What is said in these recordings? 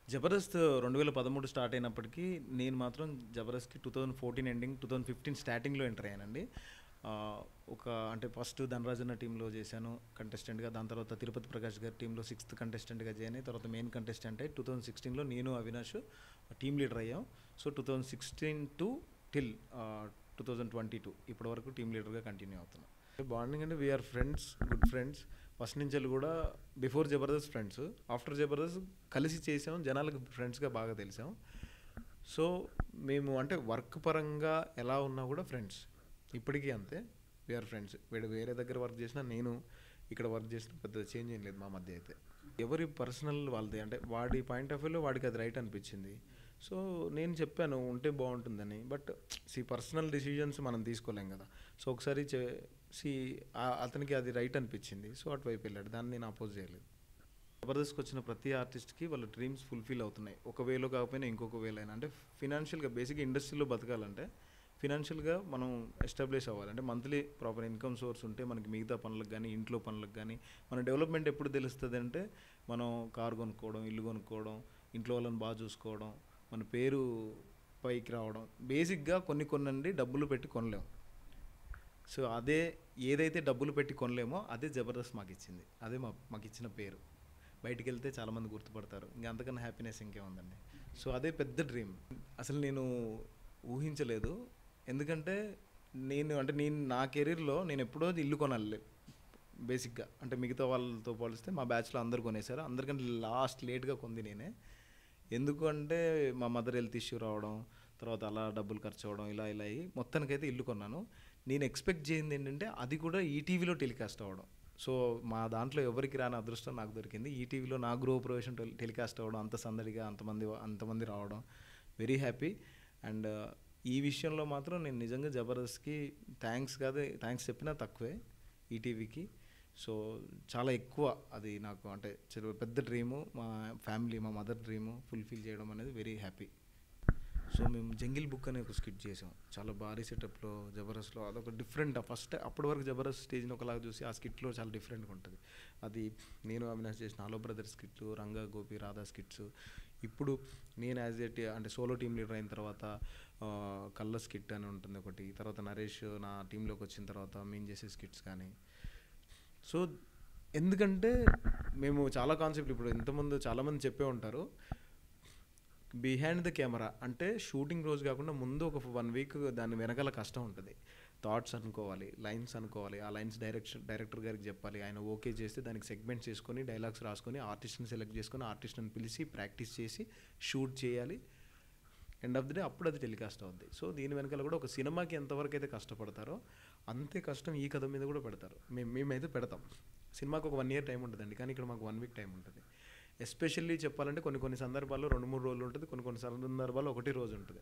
జబర్దస్త్ రెండు వేల పదమూడు స్టార్ట్ అయినప్పటికీ నేను మాత్రం జబర్దస్త్కి two thousand fourteen ending two thousand fifteen స్టార్టింగ్లో ఎంటర్ అయ్యానండి ఆ, ఒక అంటే ఫస్ట్ ధనరాజన్న టీంలో చేశాను కంటెస్టెంట్గా దాని తర్వాత తిరుపతి ప్రకాష్ గారి టీంలో సిక్స్త్ కంటెస్టెంట్గా జాయిన్ అయ్యి తర్వాత మెయిన్ కంటెస్టెంట్ అయ్యి టూ థౌజండ్ సిక్స్టీన్లో నేను అవినాష్ టీమ్ లీడర్ అయ్యాం so two thousand sixteen to till two thousand twenty two ఇప్పటి వరకు టీమ్ లీడర్గా కంటిన్యూ అవుతున్నాం బాండింగ్ అంటే we're friends good friends first నుంచి కూడా before Jabardasth friends after Jabardasth కలిసి చేసాం జనాలకు ఫ్రెండ్స్గా బాగా తెలిసాం సో మేము అంటే వర్క్ పరంగా ఎలా ఉన్నా కూడా ఫ్రెండ్స్ ఇప్పటికీ అంతే వీఆర్ ఫ్రెండ్స్ వీడు వేరే దగ్గర వర్క్ చేసినా నేను ఇక్కడ వర్క్ చేసిన పెద్ద చేంజ్ ఏం లేదు మా మధ్య అయితే ఎవరి పర్సనల్ వాళ్ళది అంటే వాడి పాయింట్ ఆఫ్ వ్యూలో వాడికి అది రైట్ అనిపించింది సో నేను చెప్పాను ఉంటే బాగుంటుందని బట్ సి పర్సనల్ డిసిజన్స్ మనం తీసుకోలేం కదా సో ఒకసారి సి అతనికి అది రైట్ అనిపించింది సో అటువైపు వెళ్ళాడు దాన్ని నేను అపోజ్ చేయలేదు జబర్దస్త్కి వచ్చిన ప్రతి ఆర్టిస్ట్కి వాళ్ళ డ్రీమ్స్ ఫుల్ఫిల్ అవుతున్నాయి ఒక వేలో కాకపోయినా ఇంకొక వేలో అయినా అంటే ఫినాన్షియల్గా బేసిక్గా ఇండస్ట్రీలో బతకాలంటే ఫినాన్షియల్గా మనం ఎస్టాబ్లిష్ అవ్వాలి అంటే మంత్లీ ప్రాపర్ ఇన్కమ్ సోర్స్ ఉంటే మనకి మిగతా పనులకు కానీ ఇంట్లో పనులకు కానీ మన డెవలప్మెంట్ ఎప్పుడు తెలుస్తుంది అంటే మనం కారు కొనుక్కోవడం ఇల్లు కొనుక్కోవడం ఇంట్లో వాళ్ళని బాగా చూసుకోవడం మన పేరు పైకి రావడం బేసిక్గా కొన్ని కొనండి డబ్బులు పెట్టి కొనలేం సో అదే ఏదైతే డబ్బులు పెట్టి కొనలేమో అదే జబర్దస్త్ మాకు ఇచ్చింది అదే మా మాకు ఇచ్చిన పేరు బయటికి వెళ్తే చాలామంది గుర్తుపడతారు ఇంకా అంతకన్నా హ్యాపీనెస్ ఇంకేముందండి సో అదే పెద్ద డ్రీమ్ అసలు నేను ఊహించలేదు ఎందుకంటే నేను అంటే నేను నా కెరీర్లో నేను ఎప్పుడో ఇల్లు కొనాలి బేసిక్గా అంటే మిగతా వాళ్ళతో పోలిస్తే మా బ్యాచ్లో అందరు కొనేశారు అందరికంటే లాస్ట్ లేట్గా కొంది నేనే ఎందుకు అంటే మా మదర్ హెల్త్ ఇష్యూ రావడం తర్వాత అలా డబ్బులు ఖర్చు అవ్వడం ఇలా ఇలా అయ్యి మొత్తానికైతే ఇల్లు కొన్నాను నేను ఎక్స్పెక్ట్ చేయింది ఏంటంటే అది కూడా ఈటీవీలో టెలికాస్ట్ అవ్వడం సో మా దాంట్లో ఎవరికి రాని అదృష్టం నాకు దొరికింది ఈటీవీలో నా గృహ ప్రవేశం టెలి- టెలికాస్ట్ అవ్వడం అంత సందడిగా అంతమంది అంతమంది రావడం వెరీ హ్యాపీ అండ్ ఈ విషయంలో మాత్రం నేను నిజంగా జబర్దస్త్కి థ్యాంక్స్ కాదు థ్యాంక్స్ చెప్పినా తక్కువే ఈటీవీకి సో చాలా ఎక్కువ అది నాకు అంటే చాలా పెద్ద డ్రీము మా ఫ్యామిలీ మా మదర్ డ్రీము ఫుల్ఫిల్ చేయడం అనేది వెరీ హ్యాపీ సో మేము జంగిల్ బుక్ అనే ఒక స్కిట్ చేసాం చాలా భారీ సెటప్లో జబర్దస్త్లో అదొక డిఫరెంట్ ఫస్ట్ అప్పటి వరకు జబర్దస్త్ స్టేజ్ని ఒకలాగా చూసి ఆ స్కిట్లో చాలా డిఫరెంట్గా ఉంటుంది అది నేను అవినాష్ చేసిన ఆలో బ్రదర్ స్కిట్లు రంగా గోపి రాధా స్కిట్స్ ఇప్పుడు నేను యాజ్ ఎ అంటే సోలో టీమ్ లీడర్ అయిన తర్వాత ఆ, కళ్ళ స్కిట్ అని ఉంటుంది ఒకటి తర్వాత నరేష్ నా టీంలోకి వచ్చిన తర్వాత మేము చేసే స్కిట్స్ కానీ సో ఎందుకంటే మేము చాలా కాన్సెప్ట్ ఇప్పుడు ఇంతకుముందు చాలామంది చెప్పే ఉంటారు బిహైండ్ ద కెమెరా అంటే షూటింగ్ రోజు కాకుండా ముందు ఒక వన్ వీక్ దాని వెనకాల కష్టం ఉంటుంది థాట్స్ అనుకోవాలి లైన్స్ అనుకోవాలి ఆ లైన్స్ డైరెక్షన్ డైరెక్టర్ గారికి చెప్పాలి ఆయన ఓకే చేస్తే దానికి సెగ్మెంట్స్ చేసుకొని డైలాగ్స్ రాసుకొని ఆర్టిస్ట్ని సెలెక్ట్ చేసుకొని ఆర్టిస్ట్ని పిలిచి ప్రాక్టీస్ చేసి షూట్ చేయాలి ఎండ్ ఆఫ్ ది డే అప్పుడు అది టెలికాస్ట్ అవుద్ది సో దీని వెనకాల కూడా ఒక సినిమాకి ఎంతవరకు అయితే కష్టపడతారో అంతే కష్టం ఈ కథ మీద కూడా పెడతారు మేము మేమైతే పెడతాం సినిమాకి ఒక వన్ ఇయర్ టైం ఉంటుందండి కానీ ఇక్కడ మాకు వన్ వీక్ టైం ఉంటుంది ఎస్పెషల్లీ చెప్పాలంటే కొన్ని కొన్ని సందర్భాల్లో రెండు మూడు రోజులు ఉంటుంది కొన్ని కొన్ని సందర్భాల్లో ఒకటి రోజు ఉంటుంది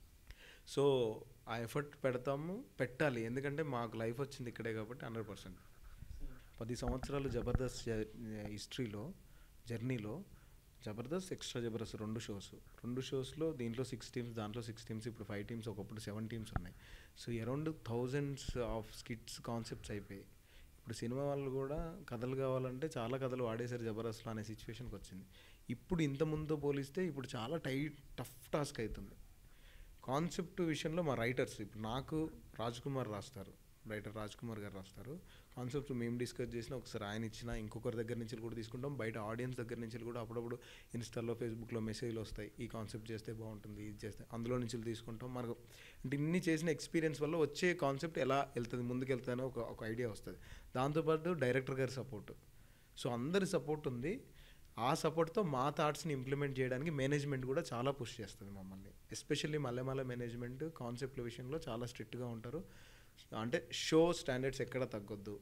సో ఆ ఎఫర్ట్ పెడతాము పెట్టాలి ఎందుకంటే మాకు లైఫ్ వచ్చింది ఇక్కడే కాబట్టి హండ్రెడ్ పర్సెంట్ పది సంవత్సరాలు జబర్దస్త్ హిస్టరీలో జర్నీలో జబర్దస్త్ ఎక్స్ట్రా జబర్దస్త్ రెండు షోస్ రెండు షోస్లో దీంట్లో సిక్స్ టీమ్స్ దాంట్లో సిక్స్ టీమ్స్ ఇప్పుడు ఫైవ్ టీమ్స్ ఒకప్పుడు సెవెన్ టీమ్స్ ఉన్నాయి so around thousands of skits concepts అయిపోయాయి ఇప్పుడు సినిమా వాళ్ళు కూడా కథలు కావాలంటే చాలా కథలు వాడేశారు జబర్దస్త్లో అనే సిచ్యువేషన్కి వచ్చింది ఇప్పుడు ఇంత ముందుతో పోలిస్తే ఇప్పుడు చాలా టైట్ టఫ్ టాస్క్ అవుతుంది కాన్సెప్ట్ విషయంలో మా రైటర్స్ ఇప్పుడు నాకు రాజ్ కుమార్ రాస్తారు రైటర్ రాజ్ కుమార్ గారు రాస్తారు కాన్సెప్ట్స్ మేము డిస్కస్ చేసిన ఒకసారి ఆయన ఇచ్చిన ఇంకొకరి దగ్గర నుంచి కూడా తీసుకుంటాం బయట ఆడియన్స్ దగ్గర నుంచి కూడా అప్పుడప్పుడు ఇన్స్టాలో ఫేస్బుక్లో మెసేజ్లు వస్తాయి ఈ కాన్సెప్ట్ చేస్తే బాగుంటుంది ఇది చేస్తే అందులో నుంచి తీసుకుంటాం మనకు అంటే ఇన్ని చేసిన ఎక్స్పీరియన్స్ వల్ల వచ్చే కాన్సెప్ట్ ఎలా వెళ్తుంది ముందుకు వెళ్తుందో ఒక ఒక ఐడియా వస్తుంది దాంతోపాటు డైరెక్టర్ గారి సపోర్ట్ సో అందరి సపోర్ట్ ఉంది ఆ సపోర్ట్తో మా థాట్స్ని ఇంప్లిమెంట్ చేయడానికి మేనేజ్మెంట్ కూడా చాలా పుష్ చేస్తుంది మమ్మల్ని ఎస్పెషల్లీ మల్లెమాల మేనేజ్మెంట్ కాన్సెప్ట్ల విషయంలో చాలా స్ట్రిక్ట్గా ఉంటారు అంటే షో స్టాండర్డ్స్ ఎక్కడ తగ్గొద్దు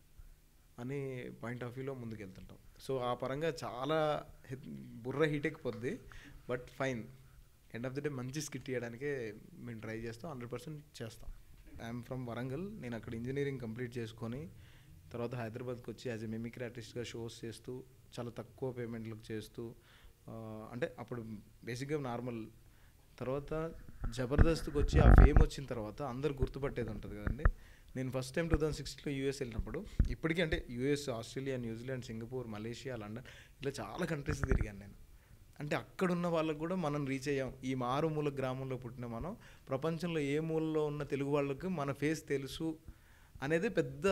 అని పాయింట్ ఆఫ్ వ్యూలో ముందుకు వెళ్తుంటాం సో ఆ పరంగా చాలా హె- బుర్ర హీట్ ఎక్కిపోద్ది but fine end of the day మంచి స్కిట్ చేయడానికే మేము ట్రై చేస్తాం హండ్రెడ్ పర్సెంట్ చేస్తాం ఐఎమ్ ఫ్రమ్ వరంగల్ నేను అక్కడ ఇంజనీరింగ్ కంప్లీట్ చేసుకొని తర్వాత హైదరాబాద్కి వచ్చి యాజ్ ఎ మిమిక్రీ ఆర్టిస్ట్గా షోస్ చేస్తూ చాలా తక్కువ పేమెంట్లకు చేస్తూ ఆ, అంటే అప్పుడు బేసిక్గా నార్మల్ తర్వాత జబర్దస్త్కి వచ్చి ఆ ఫేమ్ వచ్చిన తర్వాత అందరు గుర్తుపట్టేది ఉంటుంది కదండి నేను ఫస్ట్ టైం టూ థౌసండ్ సిక్స్లో యూఎస్ వెళ్ళినప్పుడు ఇప్పటికీ అంటే US Australia New Zealand Singapore Malaysia London ఇలా చాలా కంట్రీస్ తిరిగాను నేను అంటే అక్కడున్న వాళ్ళకు కూడా మనం రీచ్ అయ్యాం ఈ మారుమూల గ్రామంలో పుట్టిన మనం ప్రపంచంలో ఏ మూలలో ఉన్న తెలుగు వాళ్ళకి మన ఫేస్ తెలుసు అనేది పెద్ద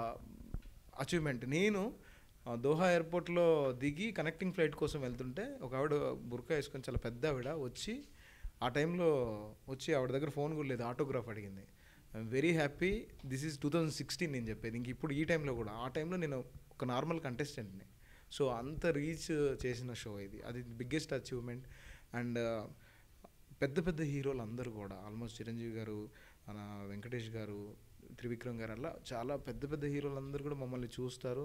అచీవ్మెంట్ నేను ఆ, దోహా ఎయిర్పోర్ట్లో దిగి కనెక్టింగ్ ఫ్లైట్ కోసం వెళ్తుంటే ఒక ఆవిడ బుర్కా వేసుకొని చాలా పెద్ద ఆవిడ వచ్చి ఆ టైంలో వచ్చి ఆవిడ దగ్గర ఫోన్ కూడా లేదు ఆటోగ్రాఫ్ అడిగింది I'm very happy this is two thousand sixteen నేను చెప్పేది ఇంక ఇప్పుడు ఈ టైంలో కూడా ఆ టైంలో నేను ఒక నార్మల్ కంటెస్టెంట్ని సో అంత రీచ్ చేసిన షో ఇది అది బిగ్గెస్ట్ అచీవ్మెంట్ అండ్ పెద్ద పెద్ద హీరోలు అందరూ కూడా ఆల్మోస్ట్ చిరంజీవి గారు మన వెంకటేష్ గారు త్రివిక్రమ్ గారు అలా చాలా పెద్ద పెద్ద హీరోలు అందరూ కూడా మమ్మల్ని చూస్తారు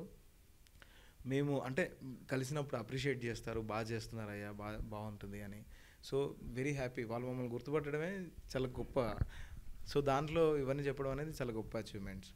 మేము అంటే కలిసినప్పుడు అప్రిషియేట్ చేస్తారు బాగా చేస్తున్నారు అయ్యా బా బాగుంటుంది అని సో వెరీ హ్యాపీ వాళ్ళు మమ్మల్ని గుర్తుపట్టడమే చాలా గొప్ప సో దాంట్లో ఇవన్నీ చెప్పడం అనేది చాలా గొప్ప అచీవ్మెంట్స్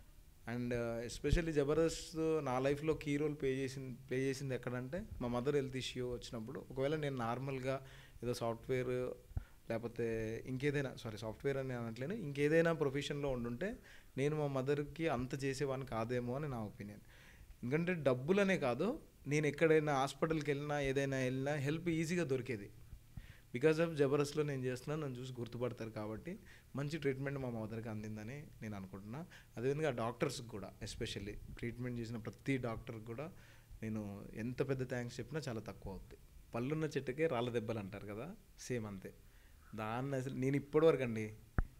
అండ్ ఎస్పెషల్లీ జబర్దస్త్ నా లైఫ్లో కీ రోల్ ప్లే చేసింది ప్లే చేసింది ఎక్కడంటే మా మదర్ హెల్త్ ఇష్యూ వచ్చినప్పుడు ఒకవేళ నేను నార్మల్గా ఏదో సాఫ్ట్వేర్ లేకపోతే ఇంకేదైనా సారీ సాఫ్ట్వేర్ అని అనట్లేను ఇంకేదైనా ప్రొఫెషన్లో ఉండుంటే నేను మా మదర్కి అంత చేసేవాడిని కాదేమో అని నా ఒపీనియన్ ఎందుకంటే డబ్బులనే కాదు నేను ఎక్కడైనా హాస్పిటల్కి వెళ్ళినా ఏదైనా వెళ్ళినా హెల్ప్ ఈజీగా దొరికేది బికాజ్ ఆఫ్ జబర్దస్త్లో నేను చేస్తున్నాను నన్ను చూసి గుర్తుపడతారు కాబట్టి మంచి ట్రీట్మెంట్ మా మదర్కి అందిందని నేను అనుకుంటున్నా అదేవిధంగా డాక్టర్స్కి కూడా ఎస్పెషల్లీ ట్రీట్మెంట్ చేసిన ప్రతి డాక్టర్కి కూడా నేను ఎంత పెద్ద థ్యాంక్స్ చెప్పినా చాలా తక్కువ అవుతుంది పళ్ళున్న చెట్టుకే రాళ్ళ దెబ్బలు అంటారు కదా సేమ్ అంతే దాన్ని అసలు నేను ఇప్పటివరకు అండి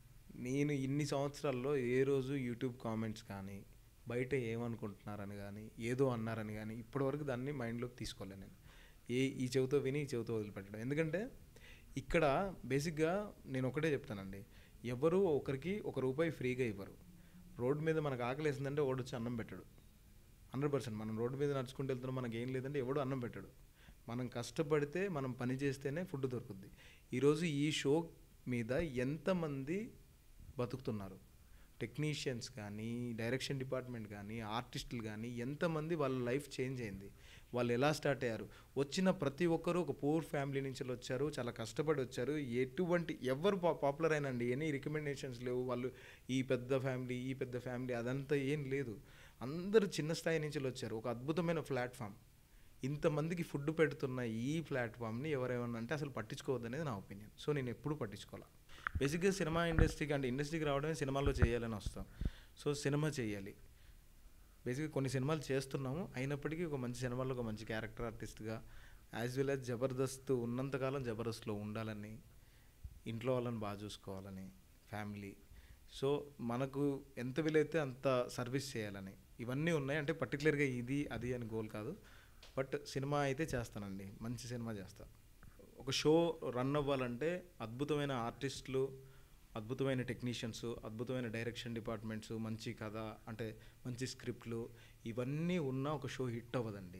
నేను ఇన్ని సంవత్సరాల్లో ఏ రోజు యూట్యూబ్ కామెంట్స్ కానీ బయట ఏమనుకుంటున్నారని కానీ ఏదో అన్నారని కానీ ఇప్పటివరకు దాన్ని మైండ్లోకి తీసుకోలేను నేను ఏ ఈ చెవితో విని ఈ చెవితో వదిలిపెట్టడం ఎందుకంటే ఇక్కడ బేసిక్గా నేను ఒకటే చెప్తానండి ఎవరు ఒకరికి ఒక రూపాయి ఫ్రీగా ఇవ్వరు రోడ్డు మీద మనకు ఆకలి వేసిందంటే వాడు వచ్చి అన్నం పెట్టాడు హండ్రెడ్ పర్సెంట్ మనం రోడ్డు మీద నడుచుకుంటూ వెళ్తున్నాం మనకి ఏం లేదంటే ఎవడు అన్నం పెట్టాడు మనం కష్టపడితే మనం పని చేస్తేనే ఫుడ్ దొరుకుద్ది ఈరోజు ఈ షో మీద ఎంతమంది బతుకుతున్నారు టెక్నీషియన్స్ కానీ డైరెక్షన్ డిపార్ట్మెంట్ కానీ ఆర్టిస్టులు కానీ ఎంతమంది వాళ్ళ లైఫ్ చేంజ్ అయింది వాళ్ళు ఎలా స్టార్ట్ అయ్యారు వచ్చిన ప్రతి ఒక్కరూ ఒక పూర్ ఫ్యామిలీ నుంచి వచ్చారు చాలా కష్టపడి వచ్చారు ఎటువంటి ఎవరు పా పాపులర్ అయినండి ఎనీ రికమెండేషన్స్ లేవు వాళ్ళు ఈ పెద్ద ఫ్యామిలీ ఈ పెద్ద ఫ్యామిలీ అదంతా ఏం లేదు అందరూ చిన్న స్థాయి నుంచి వచ్చారు ఒక అద్భుతమైన ప్లాట్ఫామ్ ఇంతమందికి ఫుడ్ పెడుతున్న ఈ ప్లాట్ఫామ్ని ఎవరేమన్నా అంటే అసలు పట్టించుకోవద్దు అనేది నా ఒపీనియన్ సో నేను ఎప్పుడూ పట్టించుకోవాలి బేసిక్గా సినిమా ఇండస్ట్రీకి అంటే ఇండస్ట్రీకి రావడమే సినిమాలో చేయాలని వస్తాం సో సినిమా చేయాలి బేసిక్గా కొన్ని సినిమాలు చేస్తున్నాము అయినప్పటికీ ఒక మంచి సినిమాలో ఒక మంచి క్యారెక్టర్ ఆర్టిస్ట్గా యాజ్ వెల్ యాజ్ జబర్దస్త్ ఉన్నంతకాలం జబర్దస్త్లో ఉండాలని ఇంట్లో వాళ్ళని బాగా చూసుకోవాలని ఫ్యామిలీ సో మనకు ఎంత వీలైతే అంత సర్వీస్ చేయాలని ఇవన్నీ ఉన్నాయి అంటే పర్టికులర్గా ఇది అది అని గోల్ కాదు బట్ సినిమా అయితే చేస్తానండి మంచి సినిమా చేస్తా ఒక షో రన్ అవ్వాలంటే అద్భుతమైన ఆర్టిస్టులు అద్భుతమైన టెక్నీషియన్స్ అద్భుతమైన డైరెక్షన్ డిపార్ట్మెంట్స్ మంచి కథ అంటే మంచి స్క్రిప్ట్లు ఇవన్నీ ఉన్న ఒక షో హిట్ అవ్వదండి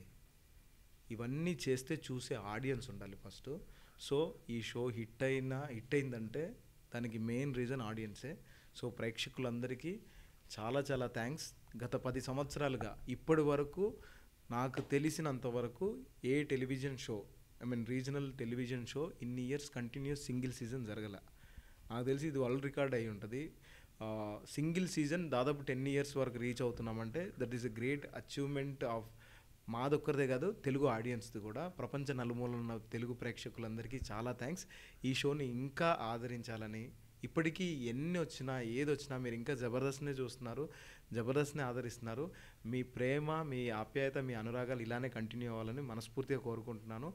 ఇవన్నీ చేస్తే చూసే ఆడియన్స్ ఉండాలి ఫస్ట్ సో ఈ షో హిట్ అయినా హిట్ అయిందంటే దానికి మెయిన్ రీజన్ ఆడియన్సే సో ప్రేక్షకులందరికీ చాలా చాలా థ్యాంక్స్ గత పది సంవత్సరాలుగా ఇప్పటి వరకు నాకు తెలిసినంత వరకు ఏ television show I mean regional television show ఇన్ని ఇయర్స్ కంటిన్యూస్ సింగిల్ సీజన్ జరగల నాకు తెలిసి ఇది వరల్డ్ రికార్డ్ అయి ఉంటుంది సింగిల్ సీజన్ దాదాపు టెన్ ఇయర్స్ వరకు రీచ్ అవుతున్నామంటే that is a great achievement of మాదొక్కరిదే కాదు తెలుగు ఆడియన్స్ది కూడా ప్రపంచ నలుమూలన ఉన్న తెలుగు ప్రేక్షకులందరికీ చాలా థ్యాంక్స్ ఈ షోని ఇంకా ఆదరించాలని ఇప్పటికీ ఎన్ని వచ్చినా ఏది వచ్చినా మీరు ఇంకా జబర్దస్త్నే చూస్తున్నారు జబర్దస్త్ని ఆదరిస్తున్నారు మీ ప్రేమ మీ ఆప్యాయత మీ అనురాగాలు ఇలానే కంటిన్యూ అవ్వాలని మనస్ఫూర్తిగా కోరుకుంటున్నాను